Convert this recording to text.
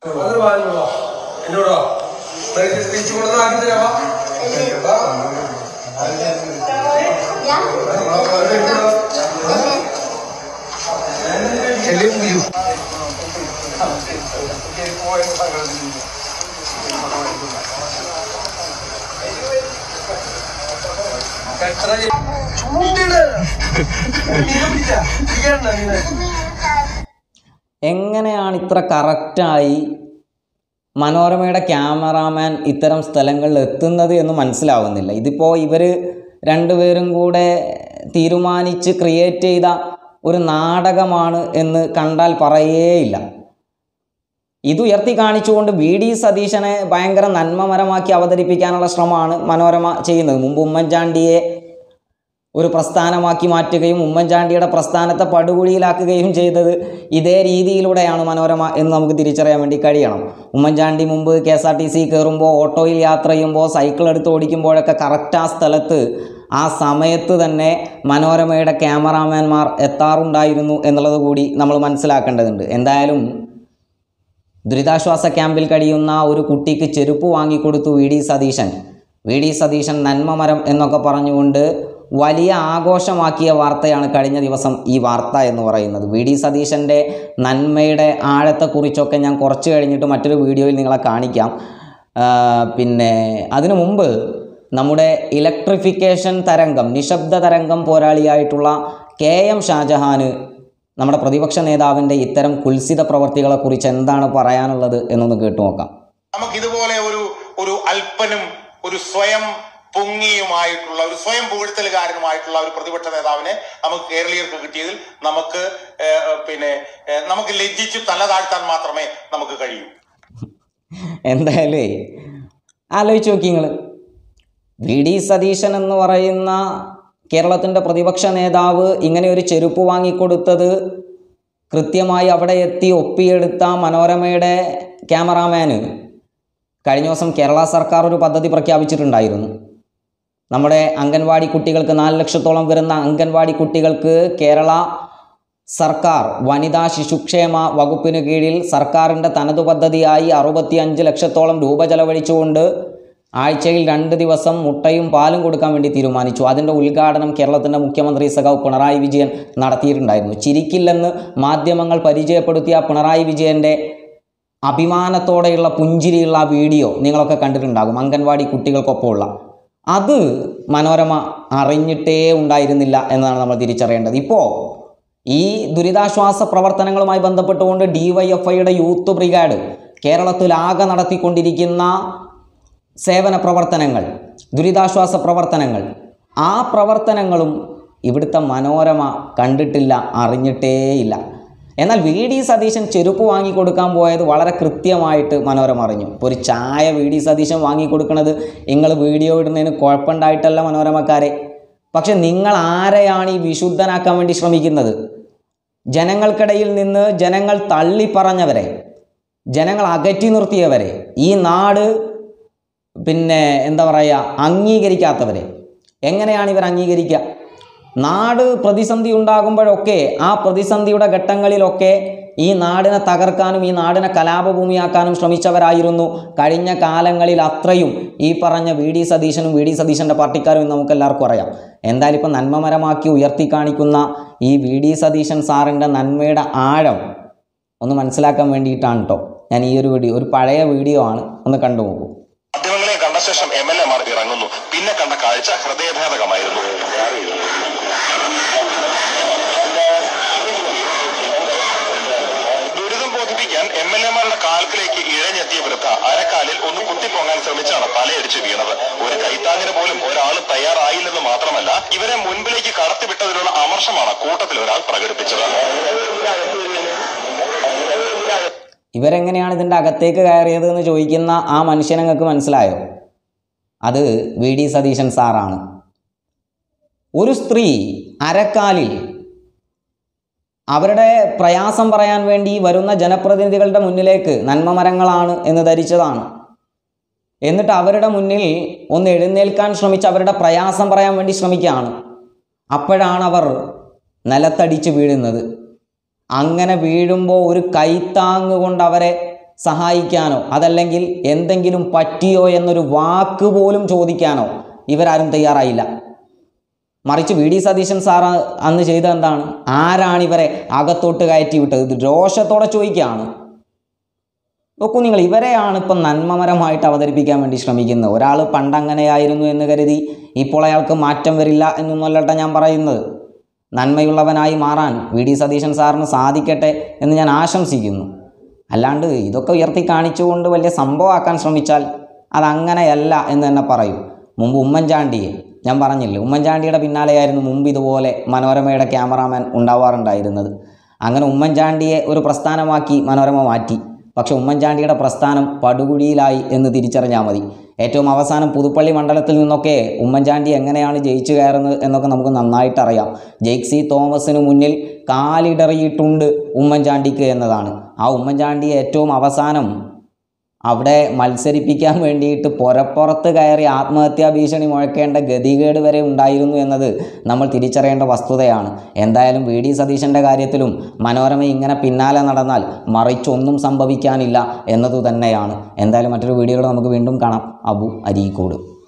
അത് വാങ്ങുക എന്നോടോ തിരിച്ചു കൊടുത്ത ആക്കി തരാവാ ചൂണ്ടിട് എങ്ങനെയാണ് ഇത്ര കറക്റ്റായി മനോരമയുടെ ക്യാമറാമാൻ ഇത്തരം സ്ഥലങ്ങളിൽ എത്തുന്നത് എന്ന് മനസ്സിലാവുന്നില്ല ഇതിപ്പോൾ ഇവർ രണ്ടുപേരും കൂടെ തീരുമാനിച്ച് ക്രിയേറ്റ് ചെയ്ത ഒരു നാടകമാണ് എന്ന് കണ്ടാൽ പറയേയില്ല ഇത് ഉയർത്തി കാണിച്ചുകൊണ്ട് വി ഡി സതീശനെ ഭയങ്കര നന്മമരമാക്കി അവതരിപ്പിക്കാനുള്ള ശ്രമമാണ് മനോരമ ചെയ്യുന്നത് മുമ്പ് ഉമ്മൻചാണ്ടിയെ ഒരു പ്രസ്ഥാനമാക്കി മാറ്റുകയും ഉമ്മൻചാണ്ടിയുടെ പ്രസ്ഥാനത്തെ പടുകുഴിയിലാക്കുകയും ചെയ്തത് ഇതേ രീതിയിലൂടെയാണ് മനോരമ എന്ന് നമുക്ക് തിരിച്ചറിയാൻ വേണ്ടി കഴിയണം ഉമ്മൻചാണ്ടി മുമ്പ് K S R T C കയറുമ്പോൾ ഓട്ടോയിൽ യാത്ര ചെയ്യുമ്പോൾ സൈക്കിൾ എടുത്ത് ഓടിക്കുമ്പോഴൊക്കെ കറക്റ്റ് ആ സ്ഥലത്ത് ആ സമയത്ത് തന്നെ മനോരമയുടെ ക്യാമറാമാൻമാർ എത്താറുണ്ടായിരുന്നു എന്നുള്ളത് കൂടി നമ്മൾ മനസ്സിലാക്കേണ്ടതുണ്ട് എന്തായാലും ദുരിതാശ്വാസ ക്യാമ്പിൽ കഴിയുന്ന ഒരു കുട്ടിക്ക് ചെരുപ്പ് വാങ്ങിക്കൊടുത്തു V D Satheesan V D Satheesan നന്മമരം എന്നൊക്കെ പറഞ്ഞുകൊണ്ട് വലിയ ആഘോഷമാക്കിയ വാർത്തയാണ് കഴിഞ്ഞ ദിവസം ഈ വാർത്ത എന്ന് പറയുന്നത് വി ഡി സതീശൻ്റെ നന്മയുടെ ആഴത്തെക്കുറിച്ചൊക്കെ ഞാൻ കുറച്ച് കഴിഞ്ഞിട്ട് മറ്റൊരു വീഡിയോയിൽ നിങ്ങളെ കാണിക്കാം ആ, പിന്നെ അതിനു മുമ്പ് നമ്മുടെ ഇലക്ട്രിഫിക്കേഷൻ തരംഗം നിശബ്ദ തരംഗം പോരാളിയായിട്ടുള്ള കെ എം ഷാജഹാന് നമ്മുടെ പ്രതിപക്ഷ നേതാവിൻ്റെ ഇത്തരം കുൽസിത പ്രവർത്തികളെക്കുറിച്ച് എന്താണ് പറയാനുള്ളത് എന്നൊന്ന് കേട്ടു നോക്കാം നമുക്ക് ഇതുപോലെ ഒരു ഒരു അല്പനും ഒരു സ്വയം പൊങ്ങിയുമായിട്ടുള്ള ഒരു സ്വയം പുകഴ്ത്തലുകാരനുമായിട്ടുള്ള ഒരു പ്രതിപക്ഷ നേതാവിനെ നമുക്ക് കേരളീയർക്ക് കിട്ടിയതിൽ നമുക്ക് ഏഹ്, പിന്നെ ഏഹ്, നമുക്ക് ലജ്ജിച്ച് തല താഴ്ത്താൻ മാത്രമേ നമുക്ക് കഴിയൂ എന്തായാലേ ആലോചിച്ച് നോക്കി നിങ്ങൾ വി ഡി സതീശൻ എന്ന് പറയുന്ന കേരളത്തിൻ്റെ പ്രതിപക്ഷ നേതാവ് ഇങ്ങനെ ഒരു ചെരുപ്പ് വാങ്ങിക്കൊടുത്തത് കൃത്യമായി അവിടെ എത്തി ഒപ്പിയെടുത്ത മനോരമയുടെ ക്യാമറാമാന് കഴിഞ്ഞ ദിവസം കേരള സർക്കാർ ഒരു പദ്ധതി പ്രഖ്യാപിച്ചിട്ടുണ്ടായിരുന്നു നമ്മുടെ അംഗൻവാടി കുട്ടികൾക്ക് നാല് ലക്ഷത്തോളം വരുന്ന അംഗൻവാടി കുട്ടികൾക്ക് കേരള സർക്കാർ വനിതാ ശിശുക്ഷേമ വകുപ്പിന് കീഴിൽ സർക്കാരിൻ്റെ തനതു പദ്ധതിയായി അറുപത്തിയഞ്ച് ലക്ഷത്തോളം രൂപ ചെലവഴിച്ചുകൊണ്ട് ആഴ്ചയിൽ രണ്ട് ദിവസം മുട്ടയും പാലും കൊടുക്കാൻ വേണ്ടി തീരുമാനിച്ചു അതിൻ്റെ ഉദ്ഘാടനം കേരളത്തിൻ്റെ മുഖ്യമന്ത്രി സഖാവ് പിണറായി വിജയൻ നടത്തിയിട്ടുണ്ടായിരുന്നു ചിരിക്കില്ലെന്ന് മാധ്യമങ്ങൾ പരിചയപ്പെടുത്തിയ പിണറായി വിജയൻ്റെ അഭിമാനത്തോടെയുള്ള പുഞ്ചിരിയുള്ള ആ വീഡിയോ നിങ്ങളൊക്കെ കണ്ടിട്ടുണ്ടാകും അംഗൻവാടി കുട്ടികൾക്കൊപ്പമുള്ള അത് മനോരമ അറിഞ്ഞിട്ടേ ഉണ്ടായിരുന്നില്ല എന്നതാണ് നമ്മൾ തിരിച്ചറിയേണ്ടത് ഇപ്പോൾ ഈ ദുരിതാശ്വാസ പ്രവർത്തനങ്ങളുമായി ബന്ധപ്പെട്ടുകൊണ്ട് ഡി വൈ എഫ് ഐയുടെ യൂത്ത് ബ്രിഗാഡ് കേരളത്തിലാകെ നടത്തിക്കൊണ്ടിരിക്കുന്ന സേവന പ്രവർത്തനങ്ങൾ ദുരിതാശ്വാസ പ്രവർത്തനങ്ങൾ ആ പ്രവർത്തനങ്ങളും ഇവിടുത്തെ മനോരമ കണ്ടിട്ടില്ല അറിഞ്ഞിട്ടേയില്ല എന്നാൽ വി ഡി സതീശൻ ചെരുപ്പ് വാങ്ങിക്കൊടുക്കാൻ പോയത് വളരെ കൃത്യമായിട്ട് മനോരമ അറിഞ്ഞു ഇപ്പോൾ ഒരു ചായ വി ഡി സതീശൻ വാങ്ങിക്കൊടുക്കുന്നത് നിങ്ങൾ വീഡിയോ ഇടുന്നതിന് കുഴപ്പമുണ്ടായിട്ടല്ല മനോരമക്കാരെ പക്ഷെ നിങ്ങൾ ആരെയാണ് ഈ വിശുദ്ധനാക്കാൻ വേണ്ടി ശ്രമിക്കുന്നത് ജനങ്ങൾക്കിടയിൽ നിന്ന് ജനങ്ങൾ തള്ളിപ്പറഞ്ഞവരെ ജനങ്ങൾ അകറ്റി നിർത്തിയവരെ ഈ നാട് പിന്നെ എന്താ പറയുക അംഗീകരിക്കാത്തവരെ എങ്ങനെയാണ് ഇവർ അംഗീകരിക്കുക നാട് പ്രതിസന്ധി ഉണ്ടാകുമ്പോഴൊക്കെ ആ പ്രതിസന്ധിയുടെ ഘട്ടങ്ങളിലൊക്കെ ഈ നാടിനെ തകർക്കാനും ഈ നാടിനെ കലാപഭൂമിയാക്കാനും ശ്രമിച്ചവരായിരുന്നു കഴിഞ്ഞ കാലങ്ങളിൽ അത്രയും ഈ പറഞ്ഞ വി ഡി സതീശനും വി ഡി സതീശൻ്റെ പാർട്ടിക്കാരും എന്ന് നമുക്കെല്ലാവർക്കും അറിയാം എന്തായാലും ഇപ്പം നന്മമരമാക്കി ഉയർത്തി കാണിക്കുന്ന ഈ വി ഡി സതീശൻ സാറിൻ്റെ നന്മയുടെ ആഴം ഒന്ന് മനസ്സിലാക്കാൻ വേണ്ടിയിട്ടാണ് കേട്ടോ ഞാൻ ഈ ഒരു വീഡിയോ ഒരു പഴയ വീഡിയോ ആണ് ഒന്ന് കണ്ടു നോക്കൂ മാധ്യമങ്ങളെ കണ്ട ശേഷം എം എൽ എമാർ ഇറങ്ങുന്നു പിന്നെ കണ്ട കാഴ്ച ഹൃദയഭേദകമായിരുന്നു ദുരിതം ബോധിപ്പിക്കാൻ എം എൽ എമാരുടെ കാൽക്കിലേക്ക് ഇഴഞ്ഞെത്തിയ വൃദ്ധ അരക്കാലിൽ ഒന്ന് കുത്തിപ്പൊങ്ങാൻ ശ്രമിച്ചാണ് തലയടിച്ച് വീണത് ഒരു കൈത്താങ്ങിന് പോലും ഒരാൾ തയ്യാറായില്ലെന്ന് മാത്രമല്ല ഇവരെ മുൻപിലേക്ക് കടത്തിവിട്ടതിലുള്ള അമർഷമാണ് കൂട്ടത്തിൽ ഒരാൾ പ്രകടിപ്പിച്ചത് ഇവരെങ്ങനെയാണ് ഇതിൻ്റെ അകത്തേക്ക് കയറിയത് എന്ന് ചോദിക്കുന്ന ആ മനുഷ്യൻ നിങ്ങൾക്ക് മനസ്സിലായോ അത് വി ഡി സതീശൻ സാറാണ് ഒരു സ്ത്രീ അരക്കാലിൽ അവരുടെ പ്രയാസം പറയാൻ വേണ്ടി വരുന്ന ജനപ്രതിനിധികളുടെ മുന്നിലേക്ക് നന്മമരങ്ങളാണ് എന്ന് ധരിച്ചതാണ് എന്നിട്ട് അവരുടെ മുന്നിൽ ഒന്ന് എഴുന്നേൽക്കാൻ ശ്രമിച്ച് അവരുടെ പ്രയാസം പറയാൻ വേണ്ടി ശ്രമിക്കുകയാണ് അപ്പോഴാണ് അവർ നിലത്തടിച്ച് വീഴുന്നത് അങ്ങനെ വീഴുമ്പോൾ ഒരു കൈത്താങ് കൊണ്ട് അവരെ സഹായിക്കാനോ അതല്ലെങ്കിൽ എന്തെങ്കിലും പറ്റിയോ എന്നൊരു വാക്ക് പോലും ചോദിക്കാനോ ഇവരാരും തയ്യാറായില്ല മറിച്ച് വി ഡി സതീശൻ സാർ അന്ന് ചെയ്ത എന്താണ് ആരാണ് ഇവരെ അകത്തോട്ട് കയറ്റി വിട്ടത് ഇത് രോഷത്തോടെ ചോദിക്കുകയാണ് നോക്കൂ നിങ്ങൾ ഇവരെയാണ് ഇപ്പം നന്മമരമായിട്ട് അവതരിപ്പിക്കാൻ വേണ്ടി ശ്രമിക്കുന്നത് ഒരാൾ പണ്ടങ്ങനെയായിരുന്നു എന്ന് കരുതി ഇപ്പോൾ അയാൾക്ക് മാറ്റം വരില്ല എന്നൊന്നുമല്ലട്ട ഞാൻ പറയുന്നത് നന്മയുള്ളവനായി മാറാൻ വി ഡി സതീശൻ സാറിന് സാധിക്കട്ടെ എന്ന് ഞാൻ ആശംസിക്കുന്നു അല്ലാണ്ട് ഇതൊക്കെ ഉയർത്തി കാണിച്ചുകൊണ്ട് വലിയ സംഭവമാക്കാൻ ശ്രമിച്ചാൽ അതങ്ങനെയല്ല എന്ന് തന്നെ പറയും മുമ്പ് ഉമ്മൻചാണ്ടിയെ ഞാൻ പറഞ്ഞില്ലേ ഉമ്മൻചാണ്ടിയുടെ പിന്നാലെയായിരുന്നു മുമ്പ് ഇതുപോലെ മനോരമയുടെ ക്യാമറാമാൻ ഉണ്ടാവാറുണ്ടായിരുന്നത് അങ്ങനെ ഉമ്മൻചാണ്ടിയെ ഒരു പ്രസ്ഥാനമാക്കി മനോരമ മാറ്റി പക്ഷെ ഉമ്മൻചാണ്ടിയുടെ പ്രസ്ഥാനം പടുകുഴിയിലായി എന്ന് തിരിച്ചറിഞ്ഞാൽ മതി ഏറ്റവും അവസാനം പുതുപ്പള്ളി മണ്ഡലത്തിൽ നിന്നൊക്കെ ഉമ്മൻചാണ്ടി എങ്ങനെയാണ് ജയിച്ചു കയറുന്നത് എന്നൊക്കെ നമുക്ക് നന്നായിട്ട് അറിയാം ജെയ്ക്സി തോമസിന് മുന്നിൽ കാലിടറിയിട്ടുണ്ട് ഉമ്മൻചാണ്ടിക്ക് എന്നതാണ് ആ ഉമ്മൻചാണ്ടിയെ ഏറ്റവും അവസാനം അവിടെ മത്സരിപ്പിക്കാൻ വേണ്ടിയിട്ട് പുറപ്പുറത്ത് കയറി ആത്മഹത്യാ ഭീഷണി മുഴക്കേണ്ട ഗതികേട് വരെ ഉണ്ടായിരുന്നു എന്നത് നമ്മൾ തിരിച്ചറിയേണ്ട വസ്തുതയാണ് എന്തായാലും വി ഡി സതീശൻ്റെ കാര്യത്തിലും മനോരമ ഇങ്ങനെ പിന്നാലെ നടന്നാൽ മറിച്ചൊന്നും സംഭവിക്കാനില്ല എന്നതു തന്നെയാണ് എന്തായാലും മറ്റൊരു വീഡിയോയിൽ നമുക്ക് വീണ്ടും കാണാം അബു അരീക്കോട്